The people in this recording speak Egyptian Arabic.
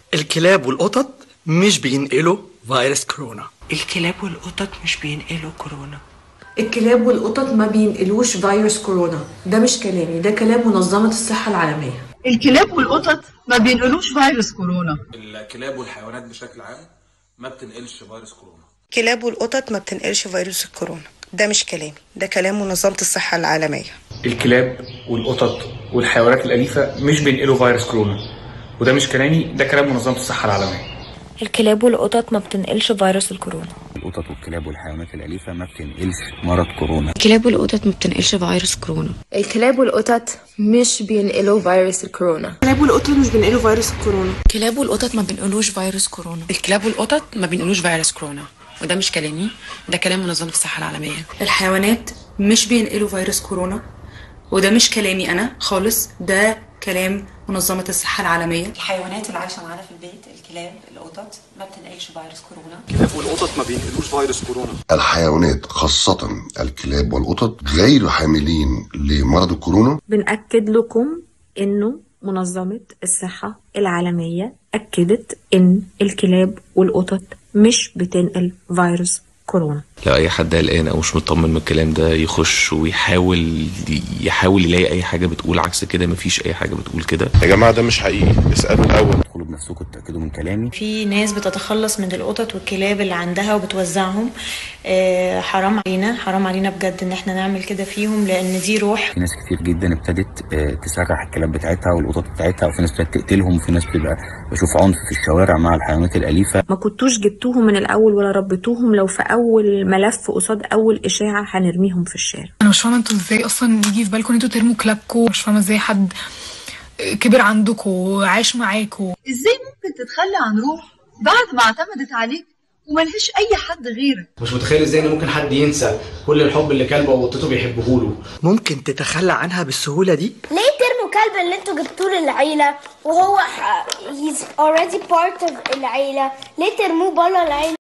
الكلاب والقطط مش بينقلوا فيروس كورونا الكلاب والقطط مش بينقلوا كورونا الكلاب والقطط ما بينقلوش فيروس كورونا ده مش كلامي ده كلام منظمة الصحة العالمية الكلاب والقطط ما بينقلوش فيروس كورونا الكلاب والحيوانات بشكل عام ما بتنقلش فيروس كورونا الكلاب والقطط ما بتنقلش فيروس الكورونا ده مش كلامي ده كلام منظمة الصحة العالمية الكلاب والقطط والحيوانات الأليفة مش بينقلوا فيروس كورونا وده مش كلامي ده كلام منظمة الصحة العالمية الكلاب والقطط ما بتنقلش فيروس الكورونا القطط والكلاب والحيوانات الأليفة ما بتنقلش مرض كورونا الكلاب والقطط ما بتنقلش فيروس كورونا الكلاب والقطط مش بينقلوا فيروس الكورونا الكلاب والقطط مش بينقلوا فيروس الكورونا الكلاب والقطط ما بينقلوش فيروس كورونا الكلاب والقطط ما بينقلوش فيروس كورونا وده مش كلامي ده كلام منظمة الصحة العالمية الحيوانات مش بينقلوا فيروس كورونا وده مش كلامي أنا خالص ده كلام منظمة الصحة العالمية الحيوانات اللي عايشة معانا في البيت الكلاب القطط ما بتنقلش فيروس كورونا الكلاب والقطط ما بينقلوش فيروس كورونا الحيوانات خاصة الكلاب والقطط غير حاملين لمرض الكورونا بنأكد لكم إنه منظمة الصحة العالمية أكدت إن الكلاب والقطط مش بتنقل فيروس كورونا لو اي حد قلقان او مش مطمن من الكلام ده يخش ويحاول يحاول يلاقي اي حاجه بتقول عكس كده مفيش اي حاجه بتقول كده يا جماعه ده مش حقيقي اسالوا الاول ادخلوا بنفسكم تاكدوا من كلامي في ناس بتتخلص من القطط والكلاب اللي عندها وبتوزعهم آه حرام علينا حرام علينا بجد ان احنا نعمل كده فيهم لان دي روح في ناس كتير جدا ابتدت تسرح الكلاب بتاعتها والقطط بتاعتها وفي ناس ابتدت تقتلهم وفي ناس بتبقى بشوف عنف في الشوارع مع الحيوانات الاليفه ما كنتوش جبتوهم من الاول ولا ربيتوهم لو في اول ملف قصاد اول اشاعه هنرميهم في الشارع انا مش فاهمه انتوا ازاي اصلا يجي في بالكم ان انتوا ترموا كلابكم مش فاهمه ازاي حد كبر عندكم وعاش معاكم ازاي ممكن تتخلى عن روح بعد ما اعتمدت عليك وملهاش اي حد غيرك مش متخيل ازاي ان ممكن حد ينسى كل الحب اللي كلبه وقطته بيحبوه له ممكن تتخلى عنها بالسهوله دي ليه ترموا كلب اللي انتوا جبتوه للعيله وهو he's already part of العيله ليه ترموه بره العيله